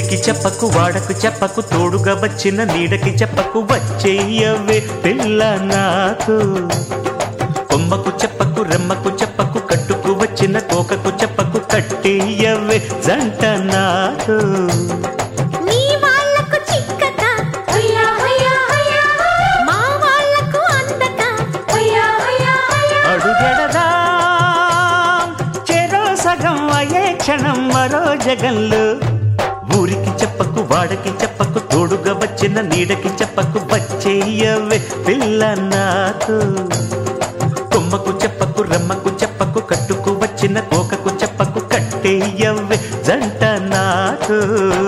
ఊరికి చెప్పకు వాడకు చెప్పకు తోడుగా వచ్చిన నీడకి చెప్పకు వచ్చేయవే పిల్ల నాకు కొమ్మకు చెప్పకు రెమ్మకు చెప్పకు కట్టుకు వచ్చిన కోకకు చెప్పకు కట్టేయవే జంట నాకు నీ వాళ్ళకు చిక్కక హయ్యా హయ్యా హయ్యా మా వాళ్ళకు అందక హయ్యా హయ్యా హయ్యా అడుగెడదా చెరో సగం అయ్యే క్షణం మరో జగంలో ఊరికి చెప్పకు వాడకి చెప్పకు తోడుగా వచ్చిన నీడకి చెప్పకు వచ్చేయవే పిల్ల నాకు కొమ్మకు చెప్పకు రమ్మకు చెప్పకు కట్టుకు వచ్చిన కోకకు చెప్పకు కట్టేయవే జంట నాకు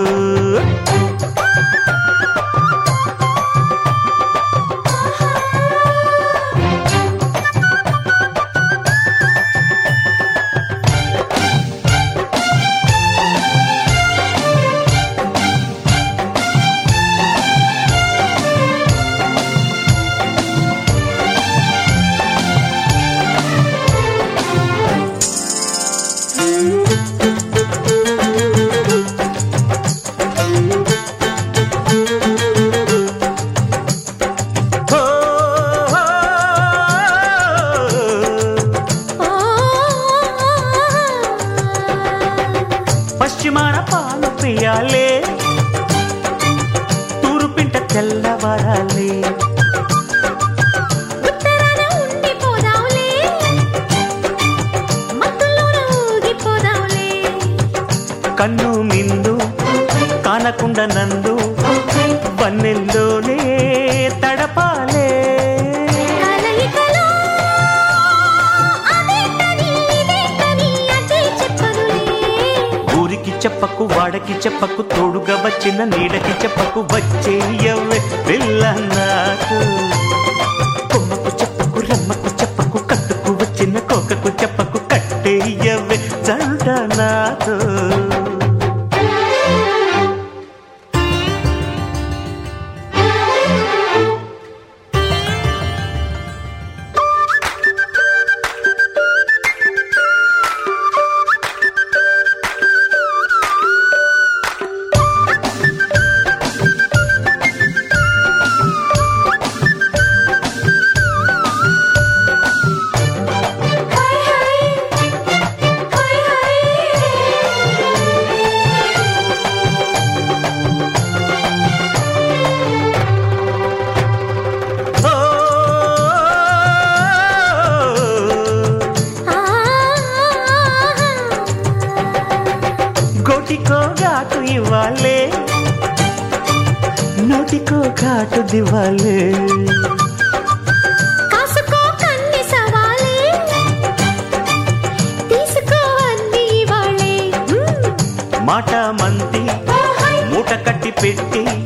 ఓ, ఓ, ఓ. ఓ పశ్చిమాన పాలు పియాలే తూరుపింట తెల్లవారాలే ఉత్తరాన ఉండిపోదాంలే మత్తులోన ఊగిపోదాంలే కన్ను మిందు కానకుండ నందు వన్నెల్లోనే తడపాలే కలయికలో అదేంటని ఇదేంటని అదే చెప్పనులే ఊరికి చెప్పకు వాడకి చెప్పకు తోడుగా వచ్చిన నీడకి చెప్పకు వచ్చేయవే పిల్ల నాకు కొమ్మకు చెప్పకు రమ్మకు చెప్పకు కట్టుకు వచ్చిన కోకకు చెప్పకు కట్టేయవే జంట నాకు హై హై హై హై ఓ, గోటికో ఘాటు ఇవ్వాలే నోటికో ఘాటు దివాలే కాసుకో కన్ని సవాలే తీసుకో అన్ని వాళ్ళే మాట మంది మూట కట్టి పెట్టి